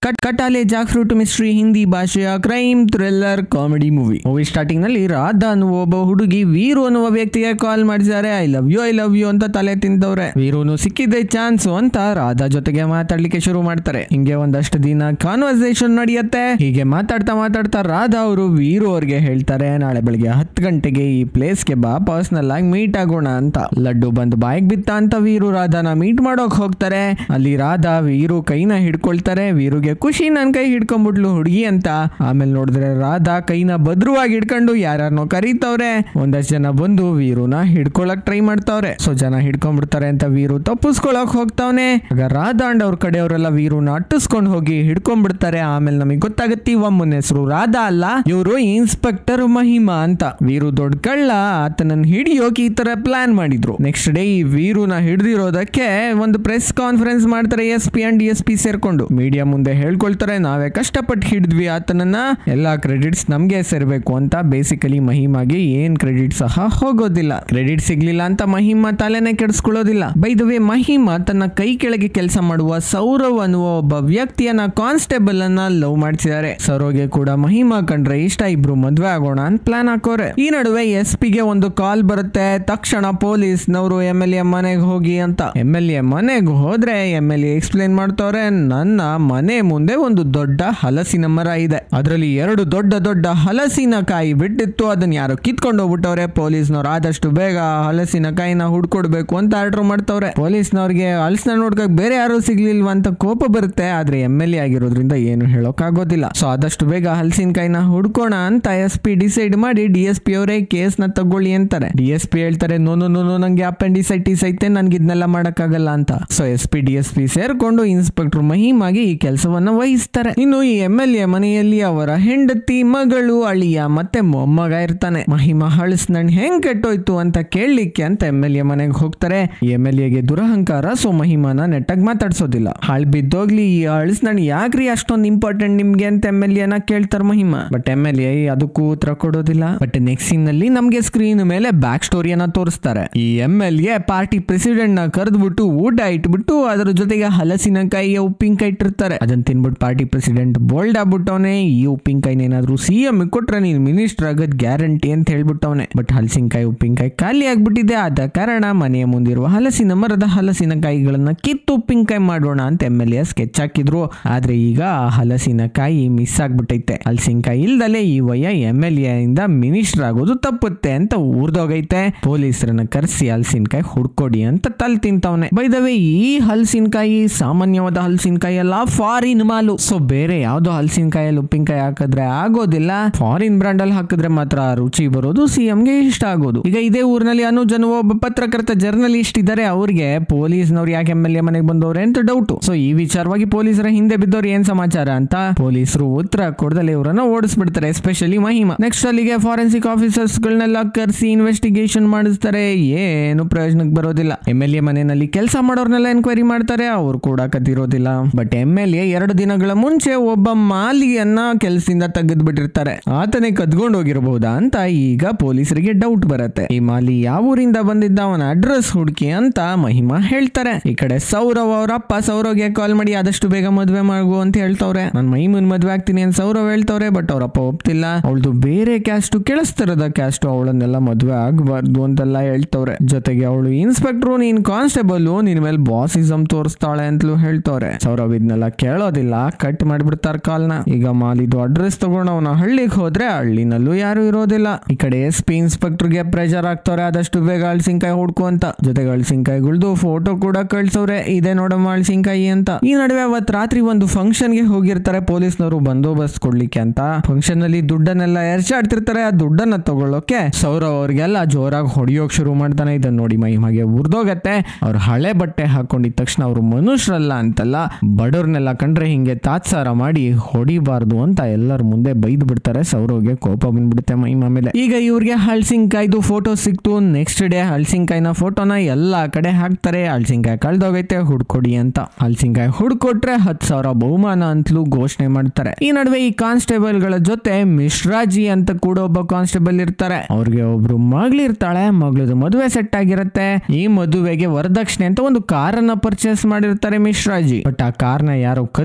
cut ಕಟಾಲೆ jackfruit mystery Hindi ಭಾಷೆಯ crime thriller comedy movie movie starting ನಲ್ಲಿ ರಾಧಾ ಅನ್ನುವ ಒಬ್ಬ ಹುಡುಗಿ ವೀರು ಅನ್ನುವ ವ್ಯಕ್ತಿಗೆ ಕಾಲ್ ಮಾಡಿದ್ದಾರೆ I love you I love you ಅಂತ ತಲೆ ತಿಂತವ್ರೆ ವೀರುನು ಸಿಕ್ಕಿದೆ ಚಾನ್ಸ್ ಅಂತ ರಾಧಾ ಜೊತೆಗೆ ಮಾತಾಡ್ಲಿಕ್ಕೆ ಶುರು ಮಾಡ್ತಾರೆ ಹಿಂಗೆ ಒಂದಷ್ಟು ದಿನ ಕಾನ್ವರ್ಸೇಷನ್ ನಡೆಯುತ್ತೆ ಹೀಗೆ ಮಾತಾಡ್ತಾ ಮಾತಾಡ್ತಾ ರಾಧಾ ಅವರು ವೀರು ಅವ್ರಿಗೆ ಹೇಳ್ತಾರೆ ನಾಳೆ ಬೆಳಿಗ್ಗೆ ಹತ್ತು ಗಂಟೆಗೆ ಈ ಪ್ಲೇಸ್ಗೆ ಬಾ ಪರ್ಸನಲ್ ಆಗಿ ಮೀಟ್ ಆಗೋಣ ಅಂತ ಲಡ್ಡು ಬಂದು ಬಾಯಿಗೆ ಬಿತ್ತ ಅಂತ ವೀರು ರಾಧಾನ ಮೀಟ್ ಮಾಡೋಕ್ ಹೋಗ್ತಾರೆ ಅಲ್ಲಿ ರಾಧಾ ವೀರು ಕೈನ ಹಿಡ್ಕೊಳ್ತಾರೆ ವೀರುಗೆ ಖುಷಿ ನನ್ ಕೈ ಹಿಡ್ಕೊಂಡ್ಬಿಟ್ಲು ಹುಡುಗಿ ಅಂತ ಆಮೇಲೆ ನೋಡಿದ್ರೆ ರಾಧಾ ಕೈನ ಭದ್ರವಾಗಿ ಹಿಡ್ಕೊಂಡು ಯಾರನ್ನೋ ಕರೀತವ್ರೆ ಒಂದಷ್ಟು ಜನ ಬಂದು ವೀರುನ ಹಿಡ್ಕೊಳಕ್ ಟ್ರೈ ಮಾಡ್ತಾವ್ರೆ ಸೊ ಜನ ಹಿಡ್ಕೊಂಡ್ಬಿಡ್ತಾರೆ ಅಂತ ವೀರು ತಪ್ಪಿಸ್ಕೊಳಕ್ ಹೋಗ್ತಾವನೆ ಆಗ ರಾಧಾ ಅಂಡ್ ಅವ್ರ ಕಡೆಯವರೆಲ್ಲ ವೀರುನ ಅಟ್ಟಿಸ್ಕೊಂಡು ಹೋಗಿ ಹಿಡ್ಕೊಂಡ್ಬಿಡ್ತಾರೆ ಆಮೇಲೆ ನಮಗೆ ಗೊತ್ತಾಗತ್ತೆ ಒಮ್ಮನ ಹೆಸರು ರಾಧಾ ಅಲ್ಲ ಇವರು ಇನ್ಸ್ಪೆಕ್ಟರ್ ಮಹಿಮಾ ಅಂತ ವೀರು ದೊಡ್ಡ ಕಳ್ಳ ಆತನನ್ನ ಹಿಡಿಯೋಕೆ ಈ ತರ ಪ್ಲಾನ್ ಮಾಡಿದ್ರು ನೆಕ್ಸ್ಟ್ ಡೇ ಈ ವೀರುನ ಹಿಡಿದಿರೋದಕ್ಕೆ ಒಂದು ಪ್ರೆಸ್ ಕಾನ್ಫರೆನ್ಸ್ ಮಾಡ್ತಾರೆ S P and S P ಸೇರ್ಕೊಂಡು ಮೀಡಿಯಾ ಮುಂದೆ ಹೇಳ್ಕೊಳ್ತಾರೆ ನಾವೇ ಕಷ್ಟಪಟ್ಟು ಹಿಡಿದ್ವಿ ಆತನನ್ನ ಎಲ್ಲಾ ಕ್ರೆಡಿಟ್ಸ್ ನಮ್ಗೆ ಸೇರ್ಬೇಕು ಅಂತ ಬೇಸಿಕಲಿ ಮಹಿಮಾಗೆ ಏನ್ ಕ್ರೆಡಿಟ್ ಸಹ ಹೋಗೋದಿಲ್ಲ ಕ್ರೆಡಿಟ್ ಸಿಗ್ಲಿಲ್ಲ ಅಂತ ಮಹಿಮಾ ತಲೆನೇ ಕೆಡಿಸ್ಕೊಳ್ಳೋದಿಲ್ಲ ಬೈದವೇ ಮಹಿಮಾ ತನ್ನ ಕೈ ಕೆಳಗೆ ಕೆಲಸ ಮಾಡುವ ಸೌರವ್ ಅನ್ನುವ ಒಬ್ಬ ವ್ಯಕ್ತಿಯನ್ನ ಕಾನ್ಸ್ಟೇಬಲ್ ಅನ್ನ ಲವ್ ಮಾಡ್ತಿದ್ದಾರೆ ಸೌರವ್ಗೆ ಕೂಡ ಮಹಿಮಾ ಕಂಡ್ರೆ ಇಷ್ಟ ಇಬ್ರು ಮದ್ವೆ ಆಗೋಣ ಅಂತ ಪ್ಲಾನ್ ಹಾಕೋರೆ ಈ ನಡುವೆ ಎಸ್ ಪಿಗೆ ಒಂದು ಕಾಲ್ ಬರುತ್ತೆ ತಕ್ಷಣ ಪೊಲೀಸ್ನವರು ಎಂ ಎಲ್ ಎ ಮನೆಗೆ ಹೋಗಿ ಅಂತ ಎಂ ಎಲ್ ಎ ಮನೆಗೆ ಹೋದ್ರೆ ಎಂ ಎಲ್ ಎ ಎಕ್ಸ್ಪ್ಲೇನ್ ಮಾಡ್ತವ್ರೆ ನನ್ನ ಮನೆ ಮುಂದೆ ಒಂದು ದೊಡ್ಡ ಹಲಸಿನ ಮರ ಇದೆ ಅದರಲ್ಲಿ ಎರಡು ದೊಡ್ಡ ದೊಡ್ಡ ಹಲಸಿನ ಕಾಯಿ ಬಿಟ್ಟಿತ್ತು ಅದನ್ನ ಯಾರೋ ಕಿತ್ಕೊಂಡು ಹೋಗ್ಬಿಟ್ಟವ್ರೆ ಪೊಲೀಸ್ನವ್ರು ಆದಷ್ಟು ಬೇಗ ಹಲಸಿನ ಕಾಯಿನ ಹುಡ್ಕೊಡ್ಬೇಕು ಅಂತ ಆರ್ಡರ್ ಮಾಡ್ತವ್ರೆ ಪೊಲೀಸ್ನವ್ರಿಗೆ ಹಲಸಿನ ನೋಡ್ಕಕ್ ಬೇರೆ ಯಾರು ಸಿಗ್ಲಿಲ್ವಾ ಅಂತ ಕೋಪ ಬರುತ್ತೆ ಆದ್ರೆ ಎಂ ಎಲ್ ಎ ಆಗಿರೋದ್ರಿಂದ ಏನು ಹೇಳೋಕ್ ಆಗೋದಿಲ್ಲ ಸೊ ಆದಷ್ಟು ಬೇಗ ಹಲಸಿನ ಕಾಯಿನ ಹುಡ್ಕೋಣ ಅಂತ ಎಸ್ ಪಿ ಡಿಸೈಡ್ ಮಾಡಿ ಡಿ ಎಸ್ ಪಿ ಅವರೇ ಕೇಸ್ ನ ತಗೊಳ್ಳಿ ಅಂತಾರೆ ಡಿ ಎಸ್ ಪಿ ಹೇಳ್ತಾರೆ ನೋ ನೋ ನೋ ನಂಗೆ ಅಪೆಂಡಿಸೈಟಿಸ್ ಐತೆ ನನ್ಗೆ ಇದನ್ನೆಲ್ಲ ಮಾಡಕ್ಕಾಗಲ್ಲ ಅಂತ so S P D S P ಸೇರ್ಕೊಂಡು ಇನ್ಸ್ಪೆಕ್ಟರ್ ಮಹಿಮಾಗಿ ಈ ಕೆಲಸವನ್ನ ವಹಿಸ್ತಾರೆ ಇನ್ನು ಈ ಎಂ ಎಲ್ ಎ ಮನೆಯಲ್ಲಿ ಅವರ ಹೆಂಡತಿ ಮಗಳು ಅಳಿಯ ಮತ್ತೆ ಮೊಮ್ಮಗ ಇರ್ತಾನೆ ಮಹಿಮಾ ಹಳಸ್ನಣ್ ಹೆಂಗ್ ಕೆಟ್ಟೋಯ್ತು ಅಂತ ಕೇಳಲಿಕ್ಕೆ ಅಂತ ಎಂ ಎಲ್ ಎ ಮನೆಗೆ ಹೋಗ್ತಾರೆ ಎಂ ಎಲ್ ಎಗೆ ದುರಹಂಕಾರ ಸೊ ಮಹಿಮಾನ ನೆಟ್ಟಾಗಿ ಮಾತಾಡ್ಸೋದಿಲ್ಲ ಹಾಳ್ ಬಿದ್ದೋಗ್ಲಿ ಈ ಹಳಸ್ನಣ್ ಯಾಕ್ರಿ ಅಷ್ಟೊಂದು ಇಂಪಾರ್ಟೆಂಟ್ ನಿಮ್ಗೆ ಅಂತ ಎಂ ಎಲ್ ಎನ ಕೇಳ್ತಾರ Mahima but M L A ಅದಕ್ಕೂ ಉತ್ತರ ಕೊಡೋದಿಲ್ಲ ಬಟ್ ನೆಕ್ಸ್ಟ್ ಸೀನ್ ನಲ್ಲಿ ನಮ್ಗೆ ಸ್ಕ್ರೀನ್ ಮೇಲೆ ಬ್ಯಾಕ್ ಸ್ಟೋರಿಯನ್ನ ತೋರಿಸ್ತಾರೆ ಈ M L A party president ನ ಕರೆದ್ಬಿಟ್ಟು ಊಟ ಇಟ್ಬಿಟ್ಟು ಅದರ ಜೊತೆಗೆ ಹಲಸಿನಕಾಯಿಯ ಉಪ್ಪಿನಕಾಯಿ ಇಟ್ಟಿರ್ತಾರೆ ಅದನ್ನ ತಿನ್ಬಿಟ್ಟು ಪಾರ್ಟಿ ಪ್ರೆಸಿಡೆಂಟ್ ಬೋಲ್ಡ್ ಆಗ್ಬಿಟ್ಟವನೆ ಈ ಉಪ್ಪಿನಕಾಯಿನ ಏನಾದ್ರು ಸಿ ಎಂ ಕೊಟ್ರೆ ನೀನ್ ಮಿನಿಸ್ಟರ್ ಆಗೋದ್ ಗ್ಯಾರಂಟಿ ಅಂತ ಹೇಳ್ಬಿಟ್ಟವನೆ ಬಟ್ ಹಲಸಿನಕಾಯಿ ಉಪ್ಪಿನಕಾಯಿ ಖಾಲಿ ಆಗ್ಬಿಟ್ಟಿದೆ ಆದ ಕಾರಣ ಮನೆಯ ಮುಂದಿರುವ ಹಲಸಿನ ಮರದ ಹಲಸಿನಕಾಯಿಗಳನ್ನ ಕಿತ್ತು ಉಪ್ಪಿನಕಾಯಿ ಮಾಡೋಣ ಅಂತ ಎಂ ಎಲ್ ಎ ಸ್ಕೆಚ್ ಹಾಕಿದ್ರು ಆದ್ರೆ ಈಗ ಆ ಹಲಸಿನಕಾಯಿ ಮಿಸ್ ಆಗ್ಬಿಟ್ಟೈತೆ ಹಲಸಿನಕಾಯಿ ಇಲ್ದಲೆ ಈ ವಯ ಎಂ ಎಲ್ ಎ ಇಂದ ಮಿನಿಸ್ಟರ್ ಆಗೋದು ತಪ್ಪುತ್ತೆ ಅಂತ ಊರ್ದೋಗೈತೆ ಪೊಲೀಸರನ್ನ ಕರೆಸಿ ಹಲಸಿನಕಾಯಿ ಹುಡ್ಕೊಡಿ ಅಂತ ತಲ್ ತಿಂತವನೆ ಬೈದವೆ ಈ ಹಲಸಿನಕಾಯಿ ಸಾಮಾನ್ಯವಾದ ಹಲಸಿನಕಾಯಿ ಅಲ್ಲ ಫಾರಿನ್ ಮಾಲು ಸೊ ಬೇರೆ ಯಾವ್ದೋ ಹಲಸಿನಕಾಯಲ್ಲಿ ಉಪ್ಪಿನಕಾಯಿ ಹಾಕಿದ್ರೆ ಆಗೋದಿಲ್ಲ ಫಾರಿನ್ ಬ್ರಾಂಡ್ ಅಲ್ಲಿ ಹಾಕಿದ್ರೆ ಮಾತ್ರ ಆ ರುಚಿ ಬರೋದು ಸಿ ಗೆ ಇಷ್ಟ ಆಗೋದು ಈಗ ಇದೇ ಊರಿನಲ್ಲಿ ಅನುಜ್ ಅನ್ನುವ ಒಬ್ಬ ಪತ್ರಕರ್ತ ಜರ್ನಲಿಸ್ಟ್ ಇದ್ದಾರೆ ಅವ್ರಿಗೆ ಪೊಲೀಸ್ನವ್ರು ಯಾಕೆ ಎಂ ಎಲ್ ಎ ಮನೆಗೆ ಬಂದವ್ರೆ ಅಂತ ಡೌಟ್ ಸೊ ಈ ವಿಚಾರವಾಗಿ ಪೊಲೀಸರ ಹಿಂದೆ ಬಿದ್ದವ್ರು ಏನ್ ಸಮಾಚಾರ ಅಂತ ಪೊಲೀಸರು ಉತ್ತರ ಕೊಡದಲ್ಲೇ ಇವರನ್ನ ಓಡಿಸ್ಬಿಡ್ತಾರೆ ಎಸ್ಪೆಷಲಿ ಮಹಿಮಾ ನೆಕ್ಸ್ಟ್ ಅಲ್ಲಿಗೆ ಫಾರೆನ್ಸಿಕ್ ಆಫೀಸರ್ಸ್ ಗಳನ್ನೆಲ್ಲ ಕರೆಸಿ ಇನ್ವೆಸ್ಟಿಗೇಷನ್ ಮಾಡಿಸ್ತಾರೆ ಏನು ಪ್ರಯೋಜನಕ್ಕೆ ಬರೋದಿಲ್ಲ ಎಂ ಎಲ್ ಎ ಮನೆಯಲ್ಲಿ ಕೆಲಸ ಮಾಡೋರ್ನೆಲ್ಲ ಎನ್ಕ್ವೈರಿ ಮಾಡ್ತಾರೆ ಅವ್ರು ಕೂಡ ಕದಿರೋದಿಲ್ಲ ಬಟ್ ಎಂ ಎಲ್ ಎ ಎರಡು ದಿನಗಳ ಮುಂಚೆ ಒಬ್ಬ ಮಾಲಿಯನ್ನ ಕೆಲಸದಿಂದ ತೆಗೆದು ಬಿಟ್ಟಿರ್ತಾರೆ ಆತನೇ ಕದ್ಕೊಂಡು ಹೋಗಿರಬಹುದಾ ಅಂತ ಈಗ ಪೊಲೀಸರಿಗೆ ಡೌಟ್ ಬರುತ್ತೆ ಈ ಮಾಲಿ ಯಾವ ಊರಿಂದ ಬಂದಿದ್ದ ಅವನ ಅಡ್ರೆಸ್ ಹುಡುಕಿ ಅಂತ ಮಹಿಮಾ ಹೇಳ್ತಾರೆ ಈ ಕಡೆ ಸೌರವ್ ಅವ್ರ ಅಪ್ಪ ಸೌರವ್ಗೆ ಕಾಲ್ ಮಾಡಿ ಆದಷ್ಟು ಬೇಗ ಮದ್ವೆ ಮಾಡು ಅಂತ ಹೇಳ್ತವ್ರೆ ನಾನು ಮೈಮನ್ ಮದ್ವೆ ಆಗ್ತೀನಿ ಅಂತ ಸೌರವ್ ಹೇಳ್ತವ್ರೆ ಬಟ್ ಅವ್ರಪ್ಪ ಒಪ್ತಿಲ್ಲ ಅವಳದು ಬೇರೆ ಕ್ಯಾಸ್ಟ್ ಕೆಳಸ್ತರದ ಕ್ಯಾಸ್ಟ್ ಅವಳನ್ನೆಲ್ಲ ಮದ್ವೆ ಆಗ್ಬಾರ್ದು ಅಂತೆಲ್ಲ ಹೇಳ್ತವ್ರೆ ಜೊತೆಗೆ ಅವಳು ಇನ್ಸ್ಪೆಕ್ಟ್ರು ನೀನ್ ಕಾನ್ಸ್ಟೇಬಲ್ ನಿನ್ ಮೇಲೆ ಬಾಸಿಸಮ್ ತೋರಿಸ್ತಾಳೆ ಅಂತಲೂ ಹೇಳ್ತವ್ರೆ ಸೌರವ್ ಇದನ್ನೆಲ್ಲ ಕೇಳೋದಿಲ್ಲ ಕಟ್ ಮಾಡ್ಬಿಡ್ತಾರ ಕಾಲ್ನ ಈಗ ಮಾಲಿದು ಅಡ್ರೆಸ್ ತಗೊಂಡು ಅವನ ಹಳ್ಳಿಗೆ ಹೋದ್ರೆ ಹಳ್ಳಿನಲ್ಲೂ ಯಾರು ಇರೋದಿಲ್ಲ ಈ ಕಡೆ ಎಸ್ ಪಿ ಇನ್ಸ್ಪೆಕ್ಟರ್ಗೆ ಪ್ರೆಷರ್ ಆಗ್ತವ್ರೆ ಆದಷ್ಟು ಬೇಗ ಹಳ್ಸಿನ್ಕಾಯಿ ಹುಡ್ಕು ಅಂತ ಜೊತೆಗೆ ಹಳ್ಸಿನ್ಕಾಯಿಗಳ್ದು ಫೋಟೋ ಕೂಡ ಕಳ್ಸವ್ರೆ ಇದೆ ನೋಡಮ್ಮ ಹಳ್ಸಿನ್ಕಾಯಿ ಅಂತ ಈ ನಡುವೆ ಅವತ್ ರಾತ್ರಿ ಒಂದು ಫಂಕ್ಷನ್ ಗೆ ಹೋಗಿರ್ತಾರೆ ಪೊಲೀಸ್ನವರು ಬಂದೋಬಸ್ತ್ ಕೊಡ್ಲಿಕ್ಕೆ ಅಂತ ಫಂಕ್ಷನ್ ಅಲ್ಲಿ ದುಡ್ಡನ್ನೆಲ್ಲ ಎರ್ಚಾಡ್ತಿರ್ತಾರೆ ಆ ದುಡ್ಡನ್ನ ತಗೊಳ್ಳೋಕೆ ಸೌರವ್ ಅವ್ರಿಗೆಲ್ಲ ಜೋರಾಗಿ ಹೊಡಿಯೋಕ್ ಶುರು ಮಾಡ್ತಾನೆ ಇದನ್ನ ನೋಡಿ ಮಹಿಮಗೆ ಉರ್ದೋಗತ್ತೆ ಅವ್ರ ಹಳೆ ಬಟ್ಟೆ ಹಾಕೊಂಡಿದ ತಕ್ಷಣ ಅವರು ಮನುಷ್ಯರಲ್ಲ ಅಂತಲ್ಲ ಬಡವ್ರನ್ನೆಲ್ಲ ಕಂಡ್ರೆ ಹಿಂಗೆ ತಾತ್ಸಾರ ಮಾಡಿ ಹೊಡಿಬಾರ್ದು ಅಂತ ಎಲ್ಲರ ಮುಂದೆ ಬೈದ್ ಬಿಡ್ತಾರೆ ಸೌರವ್ಗೆ ಕೋಪ ಬಂದ್ಬಿಡುತ್ತೆ ಮಹಿಮಾ ಮೇಲೆ ಈಗ ಇವ್ರಿಗೆ ಹಳ್ಸಿನ್ಕಾಯ್ದು ಫೋಟೋ ಸಿಕ್ತು ನೆಕ್ಸ್ಟ್ ಡೇ ಹಳ್ಸಿನ್ಕಾಯಿನ ಫೋಟೋನ ಎಲ್ಲಾ ಕಡೆ ಹಾಕ್ತಾರೆ ಹಳ್ಸಿನ್ಕಾಯಿ ಕಳ್ದೋಗೈತೆ ಹುಡ್ಕೊಡಿ ಅಂತ ಹಳ್ಸಿನ್ಕಾಯಿ ಹುಡ್ಕೊಟ್ರೆ ಹತ್ತು ಸಾವಿರ ಬಹುಮಾನ ಅಂತಲೂ ಘೋಷಣೆ ಮಾಡ್ತಾರೆ ಈ ನಡುವೆ ಈ ಕಾನ್ಸ್ಟೇಬಲ್ ಗಳ ಜೊತೆ ಮಿಶ್ರಾಜಿ ಅಂತ ಕೂಡ ಒಬ್ಬ ಕಾನ್ಸ್ಟೇಬಲ್ ಇರ್ತಾರೆ ಅವ್ರಿಗೆ ಒಬ್ರು ಮಗಳಿರ್ತಾಳೆ ಮಗಳದು ಮದುವೆ ಸೆಟ್ ಆಗಿರುತ್ತೆ ಈ ಮದುವೆಗೆ ವರದಕ್ಷಿಣೆ ಅಂತ ಒಂದು ಕಾರನ್ನ ಪರ್ಚೇಸ್ ಮಾಡಿರ್ತಾರೆ ಮಿಶ್ರಾಜಿ ಬಟ್ ಆ ಕಾರ್ನ ಯಾರೋ ಕದ್ದು